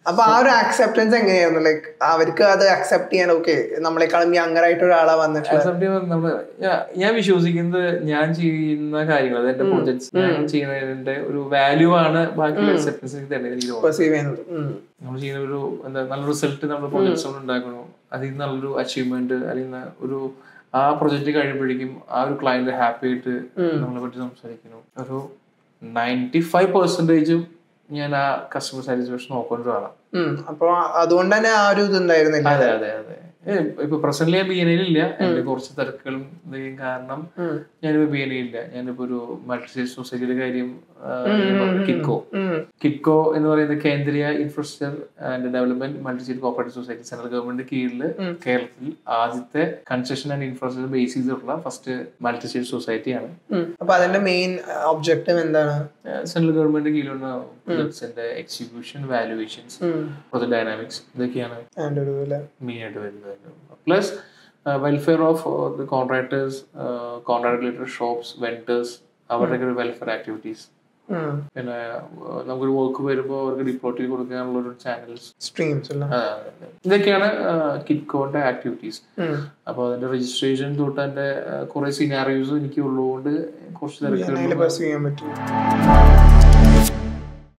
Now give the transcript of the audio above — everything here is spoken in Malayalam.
അപ്പൊ ആ ഒരു ആക്സെപ്റ്റൻസ് എങ്ങനെയായിരുന്നു ലൈക്ക് അവർക്ക് അത് അക്സെപ്റ്റ് ചെയ്യാൻ ഓക്കെ നമ്മളെക്കാളും യങ്ങർ ആയിട്ട് ഒരാളാ വന്നിട്ടുള്ളത് Accept ചെയ്യുമ്പോൾ നമ്മള് ഞാ- ഞാൻ വിശ്വസിക്കുന്നത് ഞാൻ ചെയ്യുന്ന കാര്യങ്ങൾ അത് എന്റെ പ്രോജക്ട്സ് ഞാൻ ചെയ്യുന്നതിന്റെ ഒരു വാല്യൂ ആണ് ബാക്കിയുള്ള അക്സെപ്റ്റൻസ് എനിക്ക് തരുന്നത് എനിക്ക് തോന്നുന്നു പെർസീവ് ചെയ്യുന്നത് ഉം. നമ്മൾ ചെയ്യുന്ന ഒരു എന്താ നല്ല റിസൾട്ട് നമ്മൾ പ്രൊജക്ട്സ് കൊണ്ട് ഉണ്ടാക്കണു അതിൽ നിന്ന് നല്ലൊരു അച്ചീവ്മെന്റ് അല്ലെങ്കിൽ ന- ഒരു ആ പ്രൊജക്ട് കഴിയുമ്പോഴേക്കും ആ ഒരു ക്ലയന്റ് ഹാപ്പി ആയിട്ട് നമ്മളെ പറ്റി സംസാരിക്കുന്നു ഒരു നയൻറ്റി ഫൈവ് പെർസെന്റേജും ഞാൻ ആ കസ്റ്റമർ സാറ്റിസ്ഫാക്ഷൻ നോക്കേണ്ട ഒരാളാണ് ഉം. അപ്പൊ അതുകൊണ്ട് തന്നെ ആ ഒരു ഇത് ഉണ്ടായിരുന്നില്ല അതെ അതെ അതെ ഏ, ഇപ്പൊ പ്രസന്റ്ലി ഞാൻ ബി എൻ ഇല്ല എന്റെ കുറച്ച് തിരക്കുകളും ഇതൊക്കെയും കാരണം ഉം. ഞാനിപ്പോ ബി എൻ ഇല്ല ഞാനിപ്പോ ഒരു മൾട്ടി സ്റ്റേറ്റ് സൊസൈറ്റിയുടെ കാര്യം ആ, ഞാൻ പറഞ്ഞു, കിറ്റ്കോ ഉം. കിറ്റ്കോ എന്ന് പറയുന്ന കേന്ദ്രീയ infrastructure and development multi state cooperative society central government കീഴിൽ കേരളത്തിൽ ആദ്യത്തെ കൺസ്ട്രക്ഷൻ ആൻഡ് ഇൻഫ്രാസ്ട്രക്ചർ ബേസ് ചെയ്തിട്ടുള്ള ഫസ്റ്റ് മൾട്ടി സ്റ്റേറ്റ് സൊസൈറ്റിയാണ് ഉം. അപ്പൊ അതിന്റെ മെയിൻ ഒബ്ജക്റ്റീവ് എന്താണ് സെൻട്രൽ ഗവൺമെന്റ് കീഴിലുള്ള പ്രൊജക്ട്സിന്റെ എക്സിക്യൂഷൻ വാലുവേഷൻസ് പ്രൊജക്ട് ഡൈനാമിക്സ് ഇതൊക്കെയാണ് അതിന്റെ ഒരു ഇതില് മെയിൻ ആയിട്ട് വരുന്നത് plus welfare of the contractors contract related shops vendors അവരുടെയൊക്കെ ഒരു വെൽഫെയർ ആക്ടിവിറ്റീസ് ഉം. പിന്നെ uh, നമുക്കൊരു വർക്ക് വരുമ്പോൾ അവർക്ക് ഡിപ്ലോട്ട് ചെയ്ത് കൊടുക്കാനുള്ള ഒരു ചാനൽസ് സ്ട്രീംസ് അല്ല ഇതൊക്കെയാണ് കിറ്റ്കോന്റെ ആക്ടിവിറ്റീസ് ഉം. അപ്പോൾ അതിന്റെ രജിസ്ട്രേഷൻ തൊട്ട് അതിന്റെ കുറെ സിനാറിയോസ് എനിക്ക് ഉള്ളതുകൊണ്ട് കുറച്ച് അതില് തിരക്കുകൾ pursue ചെയ്യാൻ പറ്റും